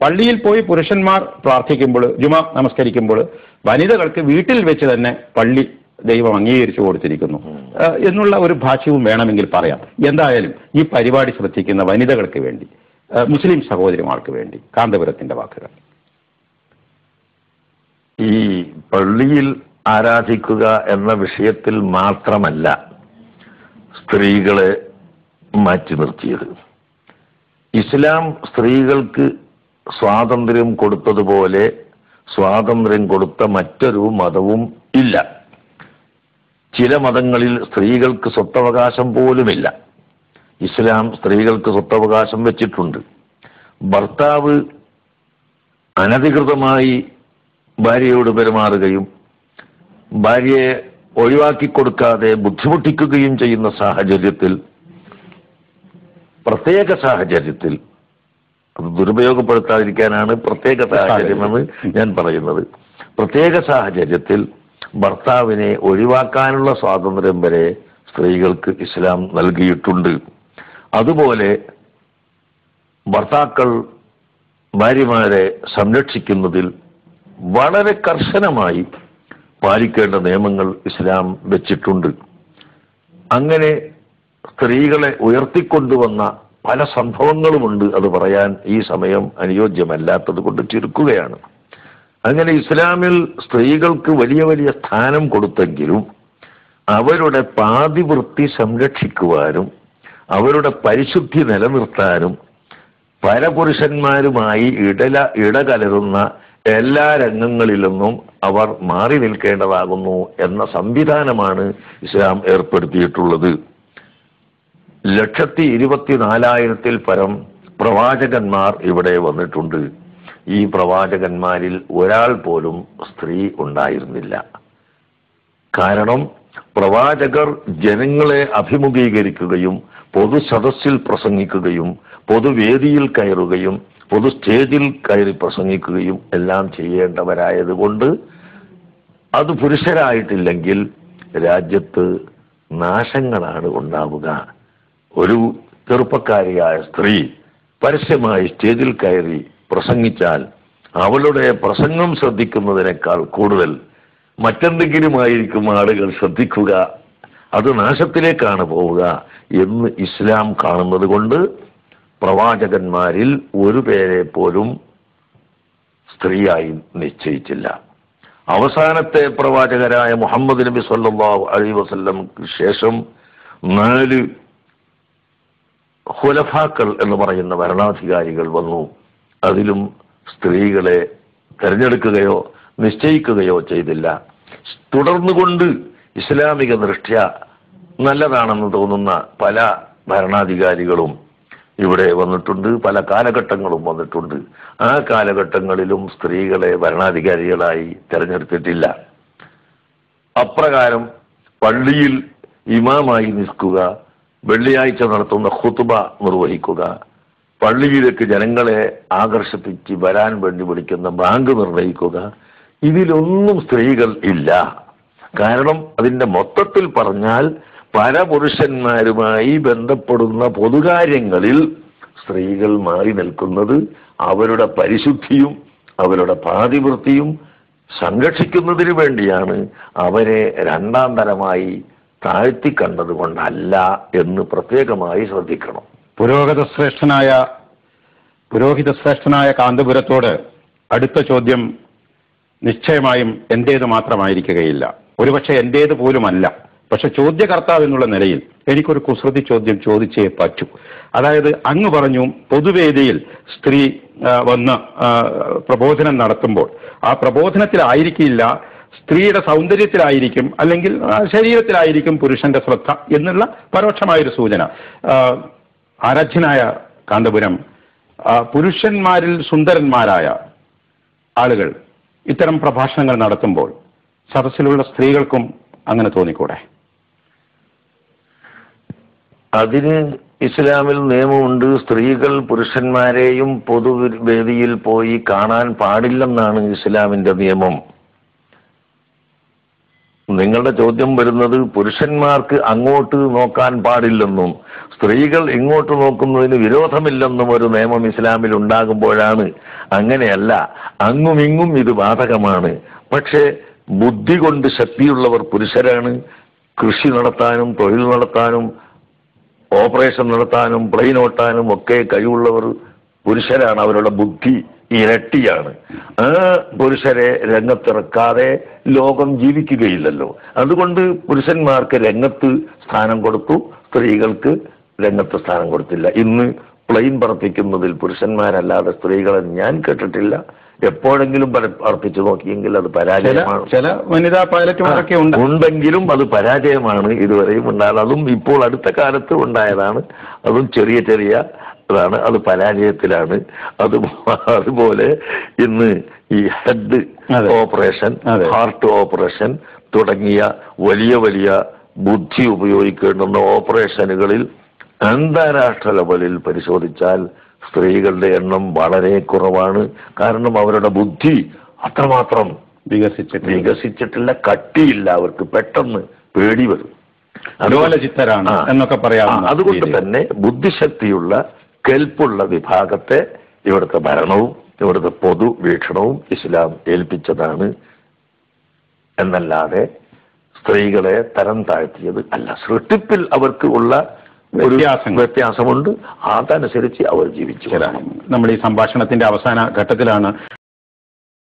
പള്ളിയിൽ പോയി പുരുഷന്മാർ പ്രാർത്ഥിക്കുമ്പോൾ ജുമ നമസ്കരിക്കുമ്പോൾ വനിതകൾക്ക് വീട്ടിൽ വെച്ച് തന്നെ പള്ളി ദൈവം അംഗീകരിച്ചു കൊടുത്തിരിക്കുന്നു ആ, എന്നുള്ള ഒരു ഭാഷ്യവും വേണമെങ്കിൽ പറയാം എന്തായാലും ഈ പരിപാടി ശ്രദ്ധിക്കുന്ന വനിതകൾക്ക് വേണ്ടി ആ, മുസ്ലിം സഹോദരിമാർക്ക് വേണ്ടി കാന്തപുരത്തിന്റെ വാക്കുകൾ ഈ പള്ളിയിൽ ആരാധിക്കുക എന്ന വിഷയത്തിൽ മാത്രമല്ല സ്ത്രീകളെ മാറ്റി നിർത്തിയത് ഇസ്ലാം സ്ത്രീകൾക്ക് സ്വാതന്ത്ര്യം കൊടുത്തതുപോലെ സ്വാതന്ത്ര്യം കൊടുത്ത മറ്റൊരു മതവും ഇല്ല ചില മതങ്ങളിൽ സ്ത്രീകൾക്ക് സ്വത്തവകാശം പോലുമില്ല ഇസ്ലാം സ്ത്രീകൾക്ക് സ്വത്തവകാശം വെച്ചിട്ടുണ്ട് ഭർത്താവ് അനധികൃതമായി ഭാര്യയോട് പെരുമാറുകയും ഭാര്യയെ ഒഴിവാക്കി കൊടുക്കാതെ ബുദ്ധിമുട്ടിക്കുകയും ചെയ്യുന്ന സാഹചര്യത്തിൽ പ്രത്യേക സാഹചര്യത്തിൽ അത് ദുരുപയോഗപ്പെടുത്താതിരിക്കാനാണ് പ്രത്യേക സാഹചര്യമെന്ന് ഞാൻ പറയുന്നത് പ്രത്യേക സാഹചര്യത്തിൽ ഭർത്താവിനെ ഒഴിവാക്കാനുള്ള സ്വാതന്ത്ര്യം വരെ സ്ത്രീകൾക്ക് ഇസ്ലാം നൽകിയിട്ടുണ്ട് അതുപോലെ ഭർത്താക്കൾ ഭാര്യമാരെ സംരക്ഷിക്കുന്നതിൽ വളരെ കർശനമായി പാലിക്കേണ്ട നിയമങ്ങൾ ഇസ്ലാം വെച്ചിട്ടുണ്ട് അങ്ങനെ സ്ത്രീകളെ ഉയർത്തിക്കൊണ്ടുവന്ന പല സംഭവങ്ങളുമുണ്ട് അത് പറയാൻ ഈ സമയം അനുയോജ്യമല്ലാത്തത് കൊണ്ട് ചുരുക്കുകയാണ് അങ്ങനെ ഇസ്ലാമിൽ സ്ത്രീകൾക്ക് വലിയ വലിയ സ്ഥാനം കൊടുത്തെങ്കിലും അവരുടെ പാതിവൃത്തി സംരക്ഷിക്കുവാനും അവരുടെ പരിശുദ്ധി നിലനിർത്താനും പരപുരുഷന്മാരുമായി ഇടല ഇടകലരുന്ന എല്ലാ രംഗങ്ങളിലൊന്നും അവർ മാറി നിൽക്കേണ്ടതാകുന്നു എന്ന സംവിധാനമാണ് ഇസ്ലാം ഏർപ്പെടുത്തിയിട്ടുള്ളത് ലക്ഷത്തി ഇരുപത്തിനാലായിരത്തിൽ പരം പ്രവാചകന്മാർ ഇവിടെ വന്നിട്ടുണ്ട് ഈ പ്രവാചകന്മാരിൽ ഒരാൾ പോലും സ്ത്രീ ഉണ്ടായിരുന്നില്ല കാരണം പ്രവാചകർ ജനങ്ങളെ അഭിമുഖീകരിക്കുകയും പൊതു സദസ്സിൽ പ്രസംഗിക്കുകയും പൊതുവേദിയിൽ കയറുകയും പൊതു സ്റ്റേജിൽ കയറി പ്രസംഗിക്കുകയും എല്ലാം ചെയ്യേണ്ടവരായതുകൊണ്ട് അത് പുരുഷരായിട്ടില്ലെങ്കിൽ രാജ്യത്ത് നാശങ്ങളാണ് ഉണ്ടാവുക ഒരു ചെറുപ്പക്കാരിയായ സ്ത്രീ പരസ്യമായി സ്റ്റേജിൽ കയറി പ്രസംഗിച്ചാൽ അവളുടെ പ്രസംഗം ശ്രദ്ധിക്കുന്നതിനേക്കാൾ കൂടുതൽ മറ്റെന്തെങ്കിലുമായിരിക്കും ആളുകൾ ശ്രദ്ധിക്കുക അത് നാശത്തിലേക്കാണ് പോവുക എന്ന് ഇസ്ലാം കാണുന്നത് കൊണ്ട് പ്രവാചകന്മാരിൽ ഒരു പേരെ പോലും സ്ത്രീയായി നിശ്ചയിച്ചില്ല അവസാനത്തെ പ്രവാചകരായ മുഹമ്മദ് നബി സല്ലല്ലാഹു അലൈഹി വസല്ലമക്ക് ശേഷം നാല് ഹുലഫാക്കൾ എന്ന് പറയുന്ന ഭരണാധികാരികൾ വന്നു അതിലും സ്ത്രീകളെ തെരഞ്ഞെടുക്കുകയോ നിശ്ചയിക്കുകയോ ചെയ്തില്ല തുടർന്നുകൊണ്ട് ഇസ്ലാമിക ദൃഷ്ട്യ നല്ലതാണെന്ന് തോന്നുന്ന പല ഭരണാധികാരികളും ഇവിടെ വന്നിട്ടുണ്ട് പല കാലഘട്ടങ്ങളും വന്നിട്ടുണ്ട് ആ കാലഘട്ടങ്ങളിലും സ്ത്രീകളെ ഭരണാധികാരികളായി തെരഞ്ഞെടുത്തിട്ടില്ല അപ്രകാരം പള്ളിയിൽ ഇമാമായി നിൽക്കുക വെള്ളിയാഴ്ച നടത്തുന്ന ഖുതുബ നിർവഹിക്കുക പള്ളിയിലേക്ക് ജനങ്ങളെ ആകർഷിപ്പിച്ച് വരാൻ വേണ്ടി വിളിക്കുന്ന ബാങ്ക് നിർണയിക്കുക ഇതിലൊന്നും സ്ത്രീകൾ ഇല്ല കാരണം അതിന്റെ മൊത്തത്തിൽ പറഞ്ഞാൽ പരപുരുഷന്മാരുമായി ബന്ധപ്പെടുന്ന പൊതുകാര്യങ്ങളിൽ സ്ത്രീകൾ മാറി നിൽക്കുന്നത് അവരുടെ പരിശുദ്ധിയും അവരുടെ പാതിവൃത്തിയും സംരക്ഷിക്കുന്നതിന് വേണ്ടിയാണ് അവരെ രണ്ടാം തരമായി താഴ്ത്തിക്കണ്ടത് കൊണ്ടല്ല എന്ന് പ്രത്യേകമായി ശ്രദ്ധിക്കണം പുരോഗത ശ്രേഷ്ഠനായ പുരോഹിത ശ്രേഷ്ഠനായ കാന്തപുരത്തോട് അടുത്ത ചോദ്യം നിശ്ചയമായും എന്റേത് മാത്രമായിരിക്കുകയില്ല ഒരുപക്ഷെ എന്റേത് പോലുമല്ല പക്ഷെ ചോദ്യകർത്താവ് എന്നുള്ള നിലയിൽ എനിക്കൊരു കുസൃതി ചോദ്യം ചോദിച്ചേ പറ്റൂ അതായത് അങ്ങ് പറഞ്ഞു പൊതുവേദിയിൽ സ്ത്രീ ആ, വന്ന് ആ, പ്രബോധനം നടത്തുമ്പോൾ ആ പ്രബോധനത്തിലായിരിക്കില്ല സ്ത്രീയുടെ സൗന്ദര്യത്തിലായിരിക്കും അല്ലെങ്കിൽ ആ, ശരീരത്തിലായിരിക്കും പുരുഷന്റെ ശ്രദ്ധ എന്നുള്ള പരോക്ഷമായൊരു സൂചന ആ, ആരാധ്യനായ കാന്തപുരം ആ, പുരുഷന്മാരിൽ സുന്ദരന്മാരായ ആളുകൾ ഇത്തരം പ്രഭാഷണങ്ങൾ നടത്തുമ്പോൾ സദസ്സിലുള്ള സ്ത്രീകൾക്കും അങ്ങനെ തോന്നിക്കൂടെ അതിന് ഇസ്ലാമിൽ നിയമമുണ്ട് സ്ത്രീകൾ പുരുഷന്മാരെയും പൊതുവേദിയിൽ പോയി കാണാൻ പാടില്ലെന്നാണ് ഇസ്ലാമിന്റെ നിയമം നിങ്ങളുടെ ചോദ്യം വരുന്നത് പുരുഷന്മാർക്ക് അങ്ങോട്ട് നോക്കാൻ പാടില്ലെന്നും സ്ത്രീകൾ ഇങ്ങോട്ട് നോക്കുന്നതിന് വിരോധമില്ലെന്നും ഒരു നിയമം ഇസ്ലാമിൽ ഉണ്ടാകുമ്പോഴാണ് അങ്ങനെയല്ല അങ്ങും ഇങ്ങും ഇത് ബാധകമാണ് പക്ഷേ ബുദ്ധി കൊണ്ട് ശക്തിയുള്ളവർ പുരുഷരാണ് കൃഷി നടത്താനും തൊഴിൽ നടത്താനും ഓപ്പറേഷൻ നടത്താനും പ്ലെയിൻ ഓട്ടാനും ഒക്കെ കഴിവുള്ളവർ പുരുഷരാണ് അവരുടെ ബുദ്ധി ഇരട്ടിയാണ് ആ പുരുഷരെ രംഗത്തിറക്കാതെ ലോകം ജീവിക്കുകയില്ലല്ലോ അതുകൊണ്ട് പുരുഷന്മാർക്ക് രംഗത്ത് സ്ഥാനം കൊടുത്തു സ്ത്രീകൾക്ക് രംഗത്ത് സ്ഥാനം കൊടുത്തില്ല ഇന്ന് പ്ലെയിൻ പറപ്പിക്കുന്നതിൽ പുരുഷന്മാരല്ലാതെ സ്ത്രീകളെ ഞാൻ കേട്ടിട്ടില്ല എപ്പോഴെങ്കിലും പറ- പറപ്പിച്ചു നോക്കിയെങ്കിൽ അത് ചില പരാജയമാണ് ചില വനിതാ പൈലറ്റുമാരൊക്കെ ഉണ്ട് ഉണ്ടെങ്കിലും അത് പരാജയമാണ് ഇതുവരെയും ഉണ്ടായത് അതും ഇപ്പോൾ അടുത്ത കാലത്ത് ഉണ്ടായതാണ് അതും ചെറിയ ചെറിയ അതാണ് അത് പരാജയത്തിലാണ് അത് അതുപോലെ ഇന്ന് ഈ ഹെഡ് അതെ. ഓപ്പറേഷൻ അതെ. ഹാർട്ട് ഓപ്പറേഷൻ തുടങ്ങിയ വലിയ വലിയ ബുദ്ധി ഉപയോഗിക്കേണ്ടുന്ന ഓപ്പറേഷനുകളിൽ അന്താരാഷ്ട്ര ലെവലിൽ പരിശോധിച്ചാൽ സ്ത്രീകളുടെ എണ്ണം വളരെ കുറവാണ് കാരണം അവരുടെ ബുദ്ധി അത്രമാത്രം വികസിച്ചിട്ട് വികസിച്ചിട്ടില്ല കട്ടിയില്ല അവർക്ക് പെട്ടെന്ന് പേടി വരും അലോലചിത്തരാണ് ആ. എന്നൊക്കെ പറയാവുന്ന ആ, അതുകൊണ്ട് രീതിയിൽ. തന്നെ ബുദ്ധിശക്തിയുള്ള കെൽപ്പുള്ള വിഭാഗത്തെ ഇവിടുത്തെ ഭരണവും ഇവിടുത്തെ പൊതു വീക്ഷണവും ഇസ്ലാം ഏൽപ്പിച്ചതാണ് എന്നല്ലാതെ സ്ത്രീകളെ തരം താഴ്ത്തിയത് അല്ല സൃഷ്ടിപ്പിൽ അവർക്ക് ഉള്ള ഒരു വ്യത്യാസങ്ങൾ. വ്യത്യാസമുണ്ട് അതനുസരിച്ച് അവർ ജീവിച്ചു ചില നമ്മൾ ഈ സംഭാഷണത്തിന്റെ അവസാന ഘട്ടത്തിലാണ്